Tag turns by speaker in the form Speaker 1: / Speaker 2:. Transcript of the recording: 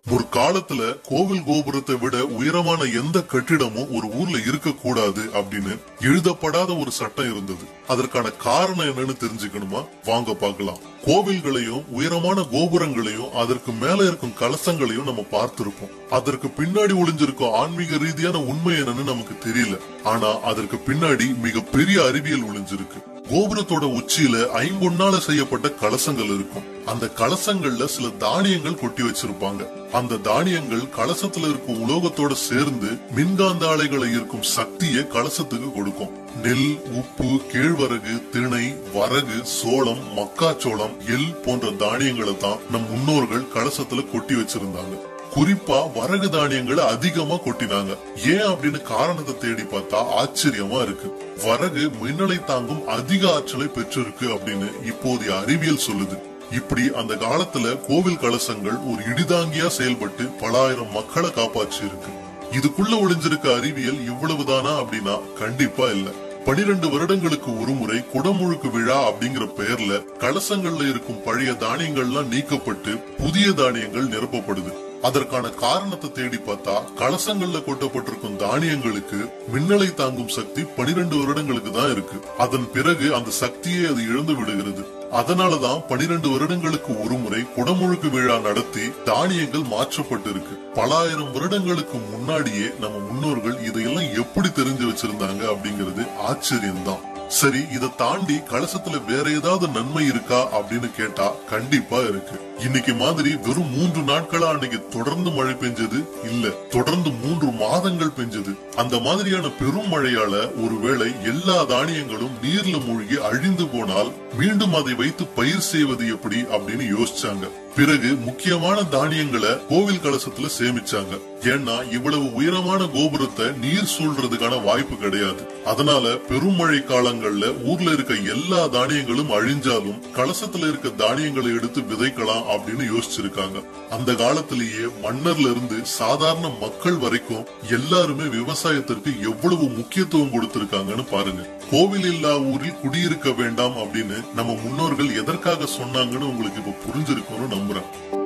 Speaker 1: ஒரு காலத்துல கோவில் கோபுரத்தை விட உயரமான எந்த கட்டிடமும் ஒரு ஊர்ல இருக்க கூடாது அப்படின்னு எழுதப்படாத ஒரு சட்டம் இருந்தது அதற்கான காரணம் என்னன்னு தெரிஞ்சுக்கணுமா வாங்க பார்க்கலாம் கோவில்களையும் உயரமான கோபுரங்களையும் அதற்கு மேல இருக்கும் கலசங்களையும் நம்ம பார்த்திருப்போம் அதற்கு பின்னாடி ஒளிஞ்சிருக்கும் ஆன்மீக ரீதியான உண்மை என்னன்னு நமக்கு தெரியல ஆனா அதற்கு பின்னாடி மிகப்பெரிய அறிவியல் ஒளிஞ்சிருக்கு கோபுரத்தோட உச்சியில ஐம்பொன்னால செய்யப்பட்ட கலசங்கள் இருக்கும் அந்த கலசங்கள்ல சில தானியங்கள் கொட்டி வச்சிருப்பாங்க அந்த தானியங்கள் கலசத்துல இருக்கும் உலோகத்தோட சேர்ந்து மின்காந்த அலைகளை இருக்கும் சக்தியை கலசத்துக்கு கொடுக்கும் நெல் உப்பு கேழ்வரகு திணை வரகு சோளம் மக்காச்சோளம் எள் போன்ற தானியங்களை தான் நம் முன்னோர்கள் கலசத்துல கொட்டி வச்சிருந்தாங்க குறிப்பா வரகு தானியங்களை அதிகமா கொட்டினாங்க ஏன் அப்படின்னு காரணத்தை தேடி பார்த்தா ஆச்சரியமா இருக்கு வரகு மின்னலை தாங்கும் அதிக ஆற்றலை பெற்றிருக்கு அப்படின்னு இப்போதைய அறிவியல் சொல்லுது இப்படி அந்த காலத்துல கோவில் கலசங்கள் ஒரு இடிதாங்கியா செயல்பட்டு பல ஆயிரம் மக்களை காப்பாற்றி இருக்கு இதுக்குள்ள ஒளிஞ்சிருக்க அறிவியல் இவ்வளவுதானா அப்படின்னா கண்டிப்பா இல்ல பனிரெண்டு வருடங்களுக்கு ஒரு முறை குடமுழுக்கு விழா அப்படிங்கிற பெயர்ல கலசங்கள்ல இருக்கும் பழைய தானியங்கள்லாம் நீக்கப்பட்டு புதிய தானியங்கள் நிரப்பப்படுது அதற்கான காரணத்தை தேடி பார்த்தா கலசங்கள்ல கொட்டப்பட்டிருக்கும் தானியங்களுக்கு மின்னலை தாங்கும் சக்தி பனிரெண்டு வருடங்களுக்கு தான் இருக்கு அதன் பிறகு அந்த சக்தியை அது இழந்து விடுகிறது அதனாலதான் பனிரெண்டு வருடங்களுக்கு ஒரு முறை குடமுழுக்கு விழா நடத்தி தானியங்கள் மாற்றப்பட்டு இருக்கு பல ஆயிரம் வருடங்களுக்கு முன்னாடியே நம்ம முன்னோர்கள் இதையெல்லாம் எப்படி தெரிஞ்சு வச்சிருந்தாங்க அப்படிங்கிறது ஆச்சரியம்தான் சரி இதை தாண்டி கலசத்துல வேற ஏதாவது நன்மை இருக்கா அப்படின்னு கேட்டா கண்டிப்பா இருக்கு இன்னைக்கு மாதிரி வெறும் மூன்று நாட்களா அன்னைக்கு தொடர்ந்து மழை பெஞ்சது இல்ல தொடர்ந்து மூன்று மாதங்கள் பெஞ்சது அந்த மாதிரியான பெரும் மழையால ஒருவேளை எல்லா தானியங்களும் நீர்ல மூழ்கி அழிந்து போனால் மீண்டும் அதை வைத்து பயிர் செய்வது எப்படி அப்படின்னு யோசிச்சாங்க பிறகு முக்கியமான தானியங்களை கோவில் கலசத்துல சேமிச்சாங்க ஏன்னா இவ்வளவு உயரமான கோபுரத்தை நீர் சூழ்றதுக்கான வாய்ப்பு கிடையாது அதனால பெருமழை காலங்கள்ல ஊர்ல இருக்க எல்லா தானியங்களும் அழிஞ்சாலும் கலசத்துல இருக்க தானியங்களை எடுத்து விதைக்கலாம் அப்படின்னு யோசிச்சிருக்காங்க அந்த காலத்திலேயே மன்னர்ல இருந்து சாதாரண மக்கள் வரைக்கும் எல்லாருமே விவசாயத்திற்கு எவ்வளவு முக்கியத்துவம் கொடுத்திருக்காங்கன்னு பாருங்க கோவில் இல்லா ஊரில் குடியிருக்க வேண்டாம் அப்படின்னு நம்ம முன்னோர்கள் எதற்காக சொன்னாங்கன்னு உங்களுக்கு இப்ப புரிஞ்சிருக்கும்னு நம்புறேன்